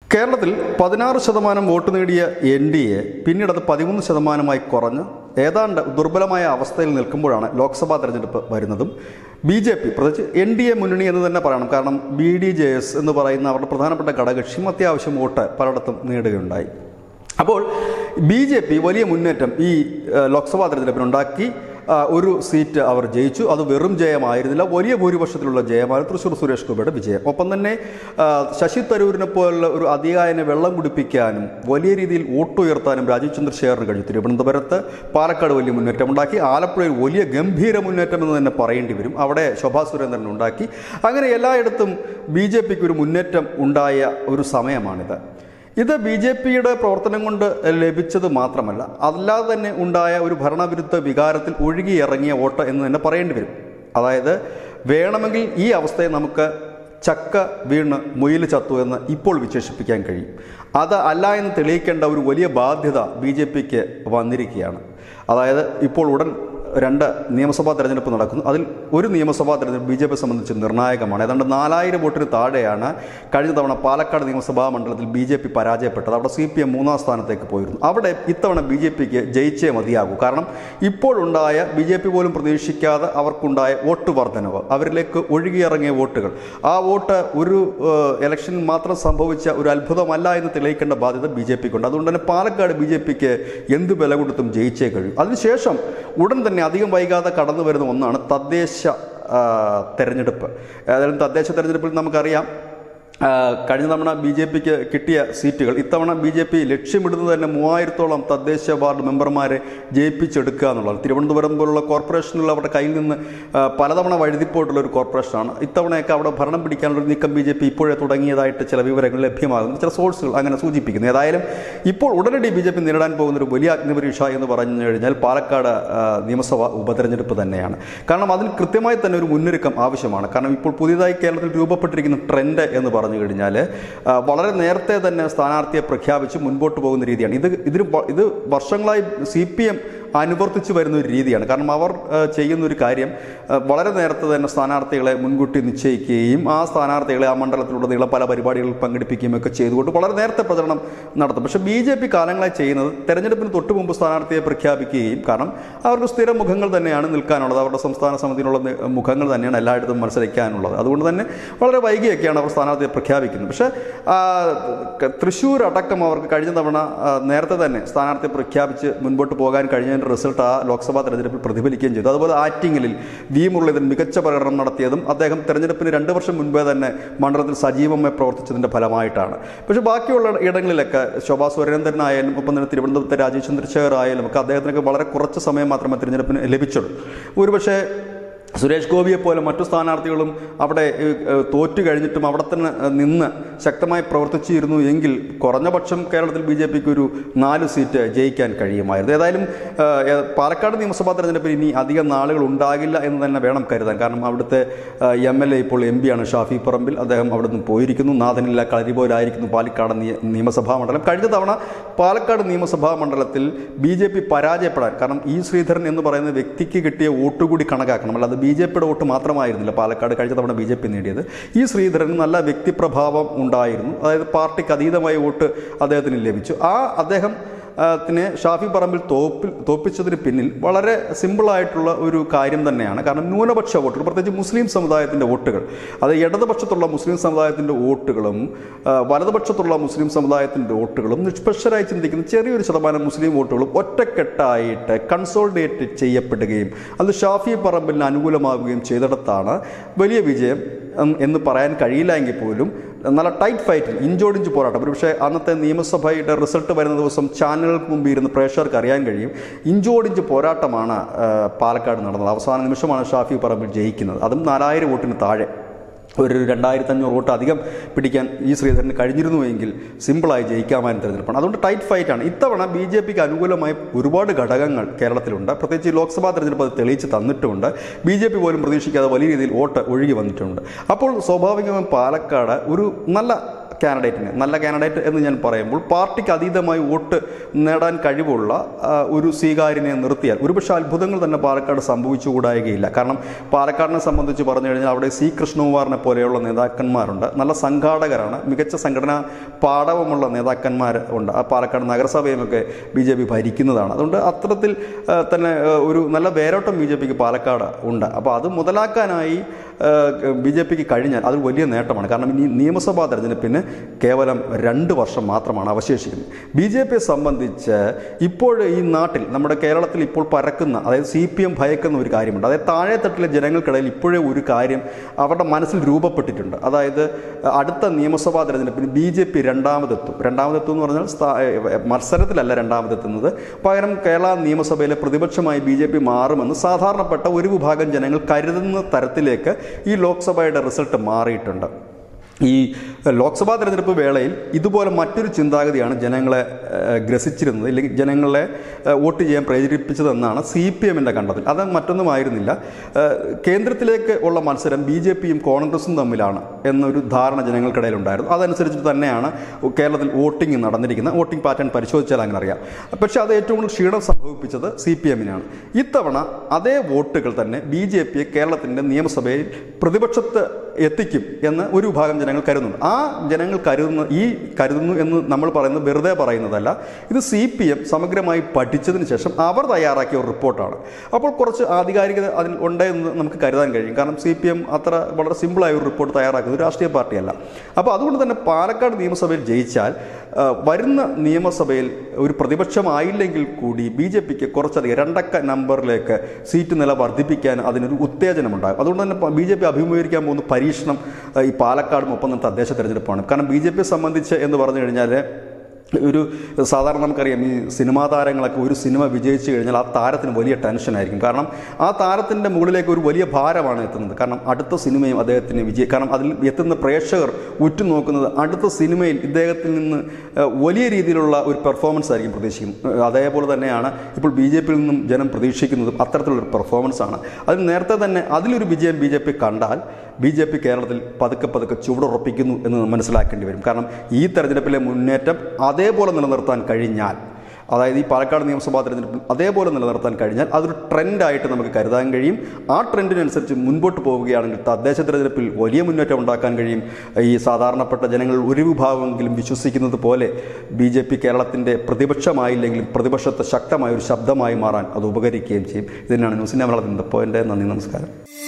കേരളത്തിൽ പതിനാറ് ശതമാനം വോട്ട് നേടിയ എൻ ഡി എ പിന്നീട് അത് പതിമൂന്ന് ശതമാനമായി കുറഞ്ഞ് ഏതാണ്ട് ദുർബലമായ അവസ്ഥയിൽ നിൽക്കുമ്പോഴാണ് ലോക്സഭാ തെരഞ്ഞെടുപ്പ് വരുന്നതും ബി ജെ പി പ്രത്യേകിച്ച് എൻ ഡി എ മുന്നണി എന്ന് തന്നെ പറയണം കാരണം ബി ഡി ജെ എസ് എന്ന് പറയുന്ന അവരുടെ പ്രധാനപ്പെട്ട ഘടകകക്ഷിയും അത്യാവശ്യം വോട്ട് പലയിടത്തും നേടുകയുണ്ടായി അപ്പോൾ ബി ജെ പി വലിയ മുന്നേറ്റം ഈ ഏഹ്, ലോക്സഭാ തെരഞ്ഞെടുപ്പിനുണ്ടാക്കി ആ, ഒരു സീറ്റ് അവർ ജയിച്ചു അത് വെറും ജയമായിരുന്നില്ല വലിയ ഭൂരിപക്ഷത്തിലുള്ള ജയമാണ് തൃശ്ശൂർ സുരേഷ് ഗോപിയുടെ വിജയം ഒപ്പം തന്നെ ആ, ശശി തരൂരിനെ പോലുള്ള ഒരു അധികായനെ വെള്ളം കുടിപ്പിക്കാനും വലിയ രീതിയിൽ വോട്ടുയർത്താനും രാജീവ് ചന്ദ്രശേഖറിന് കഴിഞ്ഞു തിരുവനന്തപുരത്ത് പാലക്കാട് വലിയ മുന്നേറ്റം ഉണ്ടാക്കി ആലപ്പുഴയിൽ വലിയ ഗംഭീര മുന്നേറ്റം എന്ന് തന്നെ പറയേണ്ടി വരും അവിടെ ശോഭാ സുരേന്ദ്രൻ ഉണ്ടാക്കി അങ്ങനെ എല്ലായിടത്തും ബി ജെ പിക്ക് ഒരു മുന്നേറ്റം ഉണ്ടായ ഒരു സമയമാണിത് ഇത് ബി ജെ പിയുടെ പ്രവർത്തനം കൊണ്ട് ലഭിച്ചത് മാത്രമല്ല അല്ലാതെ തന്നെ ഉണ്ടായ ഒരു ഭരണവിരുദ്ധ വികാരത്തിൽ ഒഴുകിയിറങ്ങിയ വോട്ട് എന്ന് തന്നെ പറയേണ്ടി വരും അതായത് വേണമെങ്കിൽ ഈ അവസ്ഥയെ നമുക്ക് ചക്ക വീണ് മുയിൽ ചത്തു എന്ന് ഇപ്പോൾ വിശേഷിപ്പിക്കാൻ കഴിയും അത് അല്ല എന്ന് തെളിയിക്കേണ്ട ഒരു വലിയ ബാധ്യത ബി ജെ പിക്ക് വന്നിരിക്കുകയാണ് അതായത് ഇപ്പോൾ ഉടൻ രണ്ട് നിയമസഭാ തെരഞ്ഞെടുപ്പ് നടക്കുന്നു അതിൽ ഒരു നിയമസഭാ തെരഞ്ഞെടുപ്പ് ബി ജെ പി സംബന്ധിച്ച് നിർണായകമാണ് ഏതാണ്ട് നാലായിരം വോട്ടിന് താഴെയാണ് കഴിഞ്ഞ തവണ പാലക്കാട് നിയമസഭാ മണ്ഡലത്തിൽ ബി ജെ പി പരാജയപ്പെട്ടത് അവിടെ സി പി എം മൂന്നാം സ്ഥാനത്തേക്ക് പോയിരുന്നു അവിടെ ഇത്തവണ ബി ജെ പിക്ക് ജയിച്ചേ മതിയാകൂ കാരണം ഇപ്പോഴുണ്ടായ ബി ജെ പി പോലും പ്രതീക്ഷിക്കാതെ അവർക്കുണ്ടായ വോട്ട് വർധനവ് അവരിലേക്ക് ഒഴുകിയിറങ്ങിയ വോട്ടുകൾ ആ വോട്ട് ഒരു ഏഹ്, ഇലക്ഷനിൽ മാത്രം സംഭവിച്ച ഒരു അത്ഭുതമല്ല എന്ന് തെളിയിക്കേണ്ട ബാധ്യത ബി ജെ പിക്കുണ്ട് അതുകൊണ്ട് തന്നെ പാലക്കാട് ബി ജെ പിക്ക് എന്ത് വില കൊടുത്തും ജയിച്ചേ കഴിയും അതിനുശേഷം ഉടൻ തന്നെ അധികം വൈകാതെ കടന്നു വരുന്ന ഒന്നാണ് തദ്ദേശ ആ, തെരഞ്ഞെടുപ്പ് ഏതായാലും തദ്ദേശ തെരഞ്ഞെടുപ്പിൽ നമുക്കറിയാം ആ, കഴിഞ്ഞ തവണ ബി ജെ പിക്ക് കിട്ടിയ സീറ്റുകൾ ഇത്തവണ ബി ജെ പി ലക്ഷ്യമിടുന്നത് തന്നെ മൂവായിരത്തോളം തദ്ദേശ വാർഡ് മെമ്പർമാരെ ജയിപ്പിച്ചെടുക്കുക എന്നുള്ളത് തിരുവനന്തപുരം പോലുള്ള കോർപ്പറേഷനുകൾ അവരുടെ കയ്യിൽ നിന്ന് ആ, പലതവണ വഴുതിപ്പോയിട്ടുള്ള ഒരു കോർപ്പറേഷനാണ് ഇത്തവണയൊക്കെ അവിടെ ഭരണം പിടിക്കാനുള്ള ഒരു നീക്കം ബി ജെ പി ഇപ്പോഴേ തുടങ്ങിയതായിട്ട് ചില വിവരങ്ങൾ ലഭ്യമാകുന്നു ചില സോഴ്സുകൾ അങ്ങനെ സൂചിപ്പിക്കുന്നു ഏതായാലും ഇപ്പോൾ ഉടനടി ബി ജെ പി നേരിടാൻ പോകുന്ന ഒരു വലിയ അഗ്നിപരീക്ഷ എന്ന് പറഞ്ഞു കഴിഞ്ഞാൽ പാലക്കാട് ആ, നിയമസഭ ഉപതെരഞ്ഞെടുപ്പ് തന്നെയാണ് കാരണം അതിന് കൃത്യമായി തന്നെ ഒരു മുന്നൊരുക്കം ആവശ്യമാണ് കാരണം ഇപ്പോൾ പുതിയതായി കേരളത്തിൽ രൂപപ്പെട്ടിരിക്കുന്ന ട്രെൻഡ് എന്ന് പറഞ്ഞു കഴിഞ്ഞാൽ ആ, വളരെ നേരത്തെ തന്നെ സ്ഥാനാർത്ഥിയെ പ്രഖ്യാപിച്ച് മുൻപോട്ട് പോകുന്ന രീതിയാണ് ഇത് ഇതിന് വ- ഇത് വർഷങ്ങളായി സി പി എം അനുവർത്തിച്ചു വരുന്ന ഒരു രീതിയാണ് കാരണം അവർ ആ, ചെയ്യുന്ന ഒരു കാര്യം ആ, വളരെ നേരത്തെ തന്നെ സ്ഥാനാർത്ഥികളെ മുൻകൂട്ടി നിശ്ചയിക്കുകയും ആ സ്ഥാനാർത്ഥികളെ ആ മണ്ഡലത്തിലുടനീളം പല പരിപാടികളിൽ പങ്കെടുപ്പിക്കുകയും ഒക്കെ ചെയ്തുകൊണ്ട് വളരെ നേരത്തെ പ്രചരണം നടത്തും പക്ഷേ ബി ജെ പി കാലങ്ങളായി ചെയ്യുന്നത് തെരഞ്ഞെടുപ്പിന് തൊട്ട് മുമ്പ് സ്ഥാനാർത്ഥിയെ പ്രഖ്യാപിക്കുകയും കാരണം അവർക്ക് സ്ഥിര മുഖങ്ങൾ തന്നെയാണ് നിൽക്കാനുള്ളത് അവരുടെ സംസ്ഥാന സമിതിയിലുള്ള നി- മുഖങ്ങൾ തന്നെയാണ് എല്ലായിടത്തും മത്സരിക്കാനുള്ളത് അതുകൊണ്ട് തന്നെ വളരെ വൈകിയൊക്കെയാണ് അവർ സ്ഥാനാർത്ഥിയെ പ്രഖ്യാപിക്കുന്നത് പക്ഷേ ആ, ക- തൃശ്ശൂർ അടക്കം അവർക്ക് കഴിഞ്ഞ തവണ ആ, നേരത്തെ തന്നെ സ്ഥാനാർത്ഥിയെ പ്രഖ്യാപിച്ച് മുൻപോട്ട് പോകാൻ കഴിഞ്ഞതിൻ്റെ റിസൾട്ട് ആ ലോക്സഭാ തെരഞ്ഞെടുപ്പിൽ പ്രതിഫലിക്കുകയും ചെയ്തു അതുപോലെ ആറ്റിങ്ങലിൽ വി മുരളീധരൻ മികച്ച പ്രകടനം നടത്തിയതും അദ്ദേഹം തെരഞ്ഞെടുപ്പിന് രണ്ട് വർഷം മുൻപേ തന്നെ മണ്ഡലത്തിൽ സജീവമായി പ്രവർത്തിച്ചതിൻ്റെ ഫലമായിട്ടാണ് പക്ഷേ ബാക്കിയുള്ള ഇടങ്ങളിലൊക്കെ ശോഭാ സുരേന്ദ്രനായാലും ഒപ്പം തന്നെ തിരുവനന്തപുരത്തെ രാജീവ് ചന്ദ്രശേഖർ ആയാലും ഒക്കെ അദ്ദേഹത്തിനൊക്കെ വളരെ കുറച്ച് സമയം മാത്രമേ തിരഞ്ഞെടുപ്പിന് ലഭിച്ചുള്ളൂ ഒരുപക്ഷേ സുരേഷ് ഗോപിയെ പോലെ മറ്റു സ്ഥാനാർത്ഥികളും അവിടെ ഏഹ്, ഏഹ്, തോറ്റു കഴിഞ്ഞിട്ടും അവിടെ തന്നെ ഏഹ്, നിന്ന് ശക്തമായി പ്രവർത്തിച്ചിരുന്നു എങ്കിൽ കുറഞ്ഞ പക്ഷം കേരളത്തിൽ ബി ജെ പിക്ക് ഒരു നാല് സീറ്റ് ജയിക്കാൻ കഴിയുമായിരുന്നു ഏതായാലും ഏഹ്, ഏഹ്, പാലക്കാട് നിയമസഭാ തെരഞ്ഞെടുപ്പിൽ ഇനി അധികം നാളുകൾ ഉണ്ടാകില്ല എന്ന് തന്നെ വേണം കരുതാൻ കാരണം അവിടുത്തെ എം എൽ എ ഇപ്പോൾ എം പിയാണ് ഷാഫി പറമ്പിൽ അദ്ദേഹം അവിടെ നിന്ന് പോയിരിക്കുന്നു നാഥനില്ല കളരിപോലായിരിക്കുന്നു പാലക്കാട് നിയ- നിയമസഭാ മണ്ഡലം കഴിഞ്ഞ തവണ പാലക്കാട് നിയമസഭാ മണ്ഡലത്തിൽ ബി ജെ പി പരാജയപ്പെടാൻ കാരണം ഇ ശ്രീധരൻ എന്ന് പറയുന്ന വ്യക്തിക്ക് കിട്ടിയ വോട്ട് കൂടി കണക്കാക്കണം അല്ലാതെ ബി ജെ പിയുടെ വോട്ട് മാത്രമായിരുന്നില്ല പാലക്കാട് കഴിഞ്ഞ തവണ ബി ജെ പി നേടിയത് ഈ ശ്രീധരന് നല്ല വ്യക്തിപ്രഭാവം ഉണ്ടായിരുന്നു അതായത് പാർട്ടിക്ക് അതീതമായ വോട്ട് അദ്ദേഹത്തിന് ലഭിച്ചു ആ അദ്ദേഹം ആ, ത്തിനെ ഷാഫി പറമ്പിൽ തോപ്പിൽ തോപ്പിച്ചതിന് പിന്നിൽ വളരെ സിമ്പിളായിട്ടുള്ള ഒരു കാര്യം തന്നെയാണ് കാരണം ന്യൂനപക്ഷ വോട്ടുകൾ പ്രത്യേകിച്ച് മുസ്ലിം സമുദായത്തിൻ്റെ വോട്ടുകൾ അത് ഇടതുപക്ഷത്തുള്ള മുസ്ലിം സമുദായത്തിൻ്റെ വോട്ടുകളും ആ, വലതുപക്ഷത്തുള്ള മുസ്ലിം സമുദായത്തിൻ്റെ വോട്ടുകളും നിഷ്പക്ഷരായി ചിന്തിക്കുന്ന ചെറിയൊരു ശതമാനം മുസ്ലിം വോട്ടുകളും ഒറ്റക്കെട്ടായിട്ട് കൺസോൾഡേറ്റ് ചെയ്യപ്പെടുകയും അത് ഷാഫി പറമ്പിലിന് അനുകൂലമാവുകയും ചെയ്തിടത്താണ് വലിയ വിജയം ഉം, എന്ന് പറയാൻ കഴിയില്ല എങ്കിൽ പോലും നല്ല ടൈറ്റ് ഫൈറ്റിൽ ഇഞ്ചോടിഞ്ച് പോരാട്ടം ഒരുപക്ഷെ അന്നത്തെ നിയമസഭയുടെ റിസൾട്ട് വരുന്ന ദിവസം ചാനലുകൾക്ക് മുമ്പ് ഇരുന്ന് പ്രേക്ഷകർക്ക് അറിയാൻ കഴിയും ഇഞ്ചോടിഞ്ച് പോരാട്ടമാണ് ആ, പാലക്കാട് നടന്നത് അവസാന നിമിഷമാണ് ഷാഫി പറമ്പിൽ ജയിക്കുന്നത് അതും നാലായിരം വോട്ടിന് താഴെ ഒരു രണ്ടായിരത്തി അഞ്ഞൂറ് വോട്ട് അധികം പിടിക്കാൻ ഈ ശ്രീധരന് കഴിഞ്ഞിരുന്നുവെങ്കിൽ സിമ്പിളായി ജയിക്കാമായിരുന്നു തിരഞ്ഞെടുപ്പാണ് അതുകൊണ്ട് ടൈറ്റ് ഫൈറ്റാണ് ഇത്തവണ ബി ജെ പിക്ക് അനുകൂലമായി ഒരുപാട് ഘടകങ്ങൾ കേരളത്തിലുണ്ട് പ്രത്യേകിച്ച് ഈ ലോക്സഭാ തെരഞ്ഞെടുപ്പ് അത് തെളിയിച്ച് തന്നിട്ടുമുണ്ട് ബി ജെ പി പോലും പ്രതീക്ഷിക്കാതെ വലിയ രീതിയിൽ വോട്ട് ഒഴുകി വന്നിട്ടുണ്ട് അപ്പോൾ സ്വാഭാവികമായും പാലക്കാട് ഒരു നല്ല കാൻഡിഡേറ്റിന് നല്ല കാൻഡിഡേറ്റ് എന്ന് ഞാൻ പറയുമ്പോൾ പാർട്ടിക്ക് അതീതമായി വോട്ട് നേടാൻ കഴിവുള്ള ആ, ഒരു സ്വീകാര്യനെ നിർത്തിയാൽ ഒരുപക്ഷെ അത്ഭുതങ്ങൾ തന്നെ പാലക്കാട് സംഭവിച്ചുകൂടായികയില്ല കാരണം പാലക്കാടിനെ സംബന്ധിച്ച് പറഞ്ഞു കഴിഞ്ഞാൽ അവിടെ സി കൃഷ്ണകുമാറിനെ പോലെയുള്ള നേതാക്കന്മാരുണ്ട് നല്ല സംഘാടകരാണ് മികച്ച സംഘടനാ പാടവമുള്ള നേതാക്കന്മാർ ഉണ്ട് ആ പാലക്കാട് നഗരസഭയുമൊക്കെ ബി ജെ പി ഭരിക്കുന്നതാണ് അതുകൊണ്ട് അത്തരത്തിൽ ആ, തന്നെ ആ, ഒരു നല്ല വേരോട്ടം ബി ജെ പിക്ക് പാലക്കാട് ഉണ്ട് അപ്പോൾ അത് മുതലാക്കാനായി ബി ജെ പിക്ക് കഴിഞ്ഞാൽ അത് വലിയ നേട്ടമാണ് കാരണം ഇനി നിയമസഭാ തെരഞ്ഞെടുപ്പിന് കേവലം രണ്ട് വർഷം മാത്രമാണ് അവശേഷിക്കുന്നത് ബി ജെ പിയെ സംബന്ധിച്ച് ഇപ്പോൾ ഈ നാട്ടിൽ നമ്മുടെ കേരളത്തിൽ ഇപ്പോൾ പരക്കുന്ന അതായത് സി പി എം ഭയക്കുന്ന ഒരു കാര്യമുണ്ട് അതായത് താഴെത്തട്ടിലെ ജനങ്ങൾക്കിടയിൽ ഇപ്പോഴേ ഒരു കാര്യം അവരുടെ മനസ്സിൽ രൂപപ്പെട്ടിട്ടുണ്ട് അതായത് അടുത്ത നിയമസഭാ തെരഞ്ഞെടുപ്പിന് ബി ജെ പി രണ്ടാമതെത്തും രണ്ടാമതെത്തും എന്ന് പറഞ്ഞാൽ സ്ഥാ- ഏ, മത്സരത്തിലല്ല രണ്ടാമതെത്തുന്നത് പകരം കേരള നിയമസഭയിലെ പ്രതിപക്ഷമായി ബി ജെ പി മാറുമെന്ന് സാധാരണപ്പെട്ട ഒരു വിഭാഗം ജനങ്ങൾ കരുതുന്ന തരത്തിലേക്ക് ഈ ലോക്സഭയുടെ റിസൾട്ട് മാറിയിട്ടുണ്ട് ഈ ലോക്സഭാ തെരഞ്ഞെടുപ്പ് വേളയിൽ ഇതുപോലെ മറ്റൊരു ചിന്താഗതിയാണ് ജനങ്ങളെ ഏഹ്, ഗ്രസിച്ചിരുന്നത് അല്ലെങ്കിൽ ജനങ്ങളെ ഏഹ്, വോട്ട് ചെയ്യാൻ പ്രേരിപ്പിച്ചതെന്നാണ് സി പി എമ്മിൻ്റെ കണ്ടതിൽ അത് മറ്റൊന്നുമായിരുന്നില്ല ഏഹ്, കേന്ദ്രത്തിലേക്ക് ഉള്ള മത്സരം ബി ജെ പിയും കോൺഗ്രസും തമ്മിലാണ് എന്നൊരു ധാരണ ജനങ്ങൾക്കിടയിലുണ്ടായിരുന്നു അതനുസരിച്ച് തന്നെയാണ് കേരളത്തിൽ വോട്ടിംഗ് നടന്നിരിക്കുന്നത് വോട്ടിംഗ് പാറ്റേൺ പരിശോധിച്ചാൽ അങ്ങനെ അറിയാം പക്ഷേ അത് ഏറ്റവും കൂടുതൽ ക്ഷീണം സംഭവിപ്പിച്ചത് സി പി എമ്മിനാണ് ഇത്തവണ അതേ വോട്ടുകൾ തന്നെ ബി ജെ പിയെ കേരളത്തിൻ്റെ നിയമസഭയിൽ പ്രതിപക്ഷത്ത് എത്തിക്കും എന്ന് ഒരു വിഭാഗം ജനങ്ങൾ കരുതുന്നു ആ ജനങ്ങൾ കരുതുന്ന ഈ കരുതുന്നു എന്ന് നമ്മൾ പറയുന്നത് വെറുതെ പറയുന്നതല്ല ഇത് സി പി എം സമഗ്രമായി പഠിച്ചതിന് ശേഷം അവർ തയ്യാറാക്കിയ ഒരു റിപ്പോർട്ടാണ് അപ്പോൾ കുറച്ച് ആധികാരികത അതിൽ ഉണ്ട് എന്ന് നമുക്ക് കരുതാൻ കഴിയും കാരണം സി പി എം അത്ര വളരെ സിമ്പിളായ ഒരു റിപ്പോർട്ട് തയ്യാറാക്കുന്നത് ഒരു രാഷ്ട്രീയ പാർട്ടിയല്ല അപ്പോൾ അതുകൊണ്ട് തന്നെ പാലക്കാട് നിയമസഭയിൽ ജയിച്ചാൽ ആ, വരുന്ന നിയമസഭയിൽ ഒരു പ്രതിപക്ഷമായില്ലെങ്കിൽ കൂടി ബി ജെ പിക്ക് കുറച്ചധികം രണ്ടക്ക നമ്പറിലേക്ക് സീറ്റ് നില വർദ്ധിപ്പിക്കാൻ അതിനൊരു ഉത്തേജനമുണ്ടാകും അതുകൊണ്ട് തന്നെ ബി ജെ പി അഭിമുഖീകരിക്കാൻ പോകുന്ന പരീക്ഷണം ആ, ഈ പാലക്കാടും ഒപ്പം തന്നെ തദ്ദേശ തെരഞ്ഞെടുപ്പാണ് കാരണം ബി ജെ പിയെ സംബന്ധിച്ച് എന്ന് പറഞ്ഞു കഴിഞ്ഞാൽ ഒരു സാധാരണ നമുക്കറിയാം ഈ സിനിമാ താരങ്ങളൊക്കെ ഒരു സിനിമ വിജയിച്ചു കഴിഞ്ഞാൽ ആ താരത്തിന് വലിയ ടെൻഷനായിരിക്കും കാരണം ആ താരത്തിൻ്റെ മുകളിലേക്ക് ഒരു വലിയ ഭാരമാണ് എത്തുന്നത് കാരണം അടുത്ത സിനിമയും അദ്ദേഹത്തിന് വിജയ കാരണം അതിൽ എത്തുന്ന പ്രേക്ഷകർ ഉറ്റുനോക്കുന്നത് അടുത്ത സിനിമയിൽ ഇദ്ദേഹത്തിൽ നിന്ന് ഏഹ്, വലിയ രീതിയിലുള്ള ഒരു പെർഫോമൻസ് ആയിരിക്കും പ്രതീക്ഷിക്കുന്നത് ഏഹ്, അതേപോലെ തന്നെയാണ് ഇപ്പോൾ ബി ജെ പിയിൽ നിന്നും ജനം പ്രതീക്ഷിക്കുന്നതും അത്തരത്തിലുള്ളൊരു പെർഫോമൻസ് ആണ് അതിൽ നേരത്തെ തന്നെ അതിലൊരു വിജയം ബി ജെ പി കണ്ടാൽ ബി ജെ പി കേരളത്തിൽ പതുക്കെ പതുക്കെ ചുവടുറപ്പിക്കുന്നു എന്ന് മനസ്സിലാക്കേണ്ടി വരും കാരണം ഈ തെരഞ്ഞെടുപ്പിലെ മുന്നേറ്റം അതേപോലെ നിലനിർത്താൻ കഴിഞ്ഞാൽ അതായത് ഈ പാലക്കാട് നിയമസഭാ തെരഞ്ഞെടുപ്പിൽ അതേപോലെ നിലനിർത്താൻ കഴിഞ്ഞാൽ അതൊരു ട്രെൻഡായിട്ട് നമുക്ക് കരുതാൻ കഴിയും ആ ട്രെൻഡിനനുസരിച്ച് മുൻപോട്ട് പോവുകയാണെങ്കിൽ തദ്ദേശ തെരഞ്ഞെടുപ്പിൽ വലിയ മുന്നേറ്റം ഉണ്ടാക്കാൻ കഴിയും ഈ സാധാരണപ്പെട്ട ജനങ്ങൾ ഒരു വിഭാഗമെങ്കിലും വിശ്വസിക്കുന്നത് പോലെ ബി ജെ പി കേരളത്തിൻ്റെ പ്രതിപക്ഷമായില്ലെങ്കിലും പ്രതിപക്ഷത്തെ ശക്തമായ ഒരു ശബ്ദമായി മാറാൻ അത് ഉപകരിക്കുകയും ചെയ്യും ഇതിനാണ് ന്യൂസിൻ്റെ മലയാളത്തിൻ്റെ പോയിൻ്റ് നന്ദി നമസ്കാരം